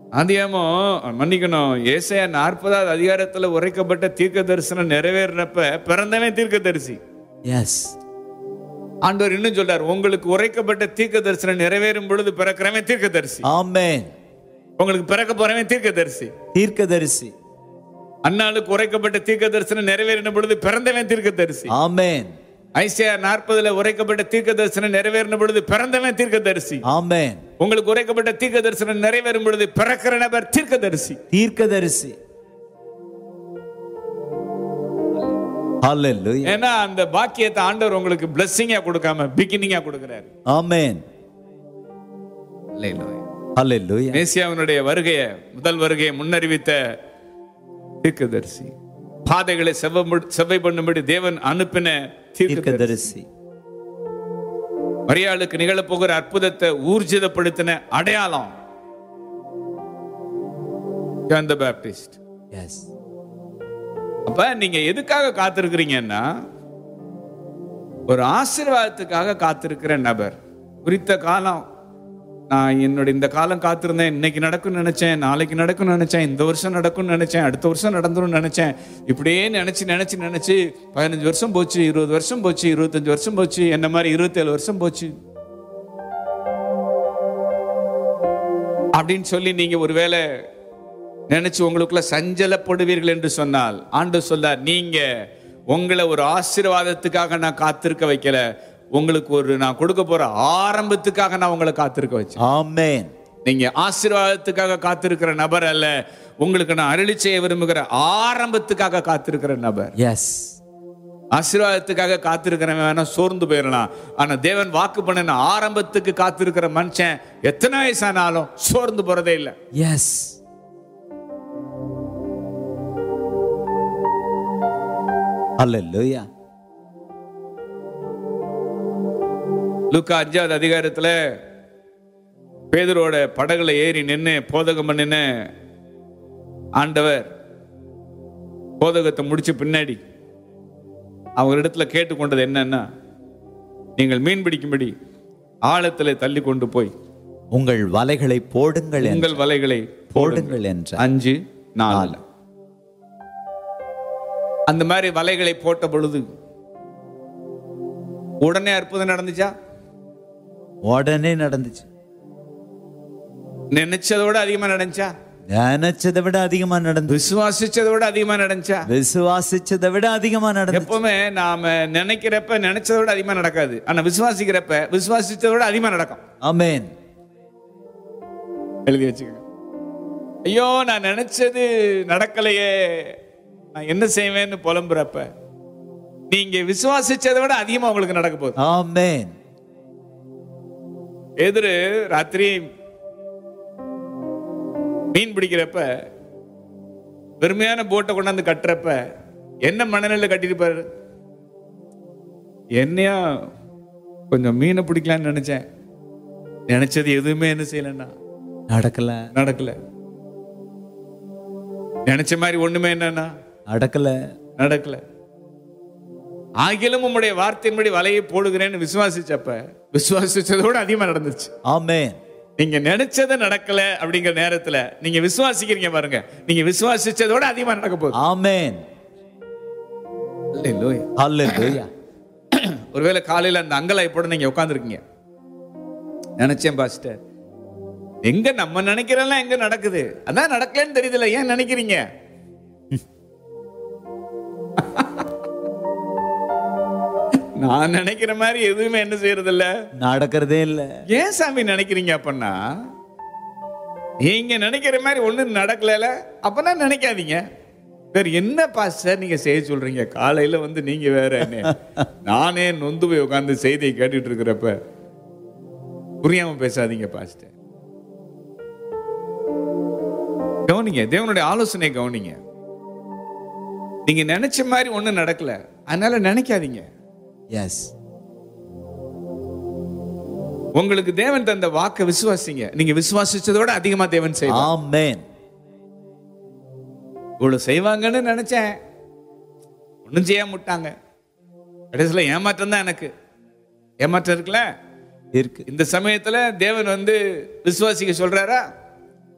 ஆதியாமோ மன்னிக்கணும் ஏசாயா நாற்பதாவது அதிகாரத்துல உரைக்கப்பட்ட தீர்க்க தரிசனம் நிறைவேறினப்ப பிறந்தவன் தீர்க்க தரிசி எஸ் ஆண்டவர் இன்னும் சொல்றார் உங்களுக்கு உரைக்கப்பட்ட தீர்க்க தரிசனம் நிறைவேறும் பொழுது பிறக்கிறவன் தீர்க்க தரிசி ஆமென் உங்களுக்கு பிறக்க போறவன் தீர்க்க தரிசி தீர்க்கதரிசி அன்னாளுக்கு உரைக்கப்பட்ட தீர்க்க தரிசனம் நிறைவேறின பொழுது பிறந்தவன் தீர்க்க தரிசி ஆமென் ஐசியா நாற்பதுல உரைக்கப்பட்ட தீர்க்க தரிசனம் நிறைவேறின பொழுது பிறந்தவன் தீர்க்க தரிசி ஆமென் உங்களுக்கு உரைக்கப்பட்ட தீர்க்க தரிசனம் நிறைவேறும் பொழுது பிறக்கிற நபர் தீர்க்க தரிசி தீர்க்கதரிசி ஹalleluya ஏன்னா அந்த பாக்கியத்தை ஆண்டவர் உங்களுக்கு பிளஸ்ஸிங்கா கொடுக்காம பிகினிங்கா கொடுக்கிறாரு ஆமென் ஹalleluya மேசியாவினுடைய வருகைய முதல் வருகையை முன்னறிவித்த தீர்க்கதரிசி பாதைகளை செவ்வ செவ்வை பண்ணும்படி தேவன் அனுப்பின தீர்க்கதரிசி தீர்க்கதரிசி மரியாளுக்கு நிகழப்போகிற அற்புதத்தை ஊர்ஜிதப்படுத்தின அடையாளம் ஜான் த பேப்டிஸ்ட் எஸ் அப்ப நீங்க எதுக்காக காத்திருக்கிறீங்கன்னா ஒரு ஆசீர்வாதத்துக்காக காத்திருக்கிற நபர் குறித்த காலம் நான் என்னோட இந்த காலம் காத்திருந்தேன் இன்னைக்கு நடக்கும்னு நினைச்சேன் நாளைக்கு நடக்கும்னு நினைச்சேன் இந்த வருஷம் நடக்கும்னு நினைச்சேன் அடுத்த வருஷம் நடந்துரும் நினைச்சேன் இப்படியே நினைச்சு நினைச்சு நினைச்சு பதினஞ்சு வருஷம் போச்சு இருபது வருஷம் போச்சு இருபத்தஞ்சு வருஷம் போச்சு என்ன மாதிரி இருபத்தேழு வருஷம் போச்சு அப்படின்னு சொல்லி நீங்க ஒருவேளை நினைச்சு உங்களுக்குள்ள சஞ்சலப்படுவீர்கள் என்று சொன்னால் ஆண்டு சொல்லார் நீங்க உங்களை ஒரு ஆசீர்வாதத்துக்காக நான் காத்திருக்க வைக்கல உங்களுக்கு ஒரு நான் கொடுக்க போற ஆரம்பத்துக்காக நான் உங்களை காத்திருக்க வச்சேன் ஆமென் நீங்க ஆசீர்வாதத்துக்காக காத்திருக்கிற நபர் அல்ல உங்களுக்கு நான் அருளி செய்ய விரும்புகிற ஆரம்பத்துக்காக காத்திருக்கிற நபர் எஸ் ஆசீர்வாதத்துக்காக காத்திருக்கிறவன் வேணா சோர்ந்து போயிடலாம் ஆனா தேவன் வாக்கு பண்ணின ஆரம்பத்துக்கு காத்திருக்கிற மனுஷன் எத்தனை வயசானாலும் சோர்ந்து போறதே இல்லை எஸ் ஹalleluya லூக்கா அஞ்சாவது அதிகாரத்துல பேதுரோட படகுல ஏறி நின்று போதகம் பண்ணின ஆண்டவர் போதகத்தை முடிச்ச பின்னாடி அவரிடத்துல கேட்டுக்கொண்டது என்னன்னா நீங்கள் மீன் பிடிக்கும்படி ஆழத்துல தள்ளி கொண்டு போய் உங்கள் வலைகளை போடுங்கள் என்று உங்கள் வலைகளை போடுங்கள் என்ற அஞ்சு நாலு அந்த மாதிரி வலைகளை போட்ட பொழுது உடனே அற்புதம் நடந்துச்சா உடனே நடந்துச்சு நினைச்சதை விட அதிகமா நடந்துச்சா நினைச்சதை விட அதிகமா நடந்துச்சு விசுவாசிச்சதை விட அதிகமா நடந்துச்சா விசுவாசிச்சதை விட அதிகமா நடந்துச்சு எப்பவுமே நாம நினைக்கிறப்ப நினைச்சதை விட அதிகமா நடக்காது ஆனா விசுவாசிக்கிறப்ப விசுவாசிச்சதை விட அதிகமா நடக்கும் ஆமென் எழுதி வச்சுக்கோங்க ஐயோ நான் நினைச்சது நடக்கலையே நான் என்ன செய்வேன்னு புலம்புறப்ப நீங்க விசுவாசிச்சதை விட அதிகமா உங்களுக்கு நடக்க போகுது ஆமென் எதிரு ராத்திரி மீன் பிடிக்கிறப்ப பெருமையான போட்டை கொண்டாந்து கட்டுறப்ப என்ன மனநிலை கட்டிருப்பாரு என்னையா கொஞ்சம் மீனை பிடிக்கலான்னு நினைச்சேன் நினைச்சது எதுவுமே என்ன செய்யலன்னா நடக்கல நடக்கல நினைச்ச மாதிரி ஒண்ணுமே என்னன்னா நடக்கல நடக்கல ஆகிலும் உம்முடைய வார்த்தையின்படி வலையை போடுகிறேன்னு விசுவாசிச்சப்ப விசுவாசிச்சதோட அதிகமா நடந்துச்சு ஆமென் நீங்க நினைச்சது நடக்கல அப்படிங்கிற நேரத்துல நீங்க விசுவாசிக்கிறீங்க பாருங்க நீங்க விசுவாசிச்சதோட அதிகமா நடக்க போகுது ஆமென் Hallelujah. ஹalleluya ஒருவேளை காலையில அந்த அங்கலாய்ப்போட நீங்க உட்காந்துருக்கீங்க நினைச்சேன் பாஸ்டர் எங்க நம்ம நினைக்கிறெல்லாம் எங்க நடக்குது அதான் நடக்கலன்னு தெரியுதுல ஏன் நினைக்கிறீங்க நான் நினைக்கிற மாதிரி எதுவுமே என்ன செய்யறது இல்ல நடக்கிறதே இல்ல ஏன் சாமி நினைக்கிறீங்க அப்பன்னா நீங்க நினைக்கிற மாதிரி ஒண்ணும் நடக்கல அப்பனா நினைக்காதீங்க வேற என்ன பாஸ்டர் நீங்க செய்ய சொல்றீங்க காலையில வந்து நீங்க வேற என்ன நானே நொந்து போய் உட்கார்ந்து செய்தியை கேட்டுட்டு இருக்கிறப்ப புரியாம பேசாதீங்க பாஸ்டர் கவனிங்க தேவனுடைய ஆலோசனை கவனிங்க நீங்க நினைச்ச மாதிரி ஒண்ணும் நடக்கல அதனால நினைக்காதீங்க எஸ் உங்களுக்கு தேவன் தந்த வாக்க விசுவாசிங்க நீங்க விசுவாசிச்சதோட அதிகமா தேவன் செய்வார் ஆமென் இவ்வளவு செய்வாங்கன்னு நினைச்சேன் ஒண்ணும் செய்ய முட்டாங்க கடைசியில ஏமாற்றம் தான் எனக்கு ஏமாற்றம் இருக்குல்ல இருக்கு இந்த சமயத்துல தேவன் வந்து விசுவாசிக்க சொல்றாரா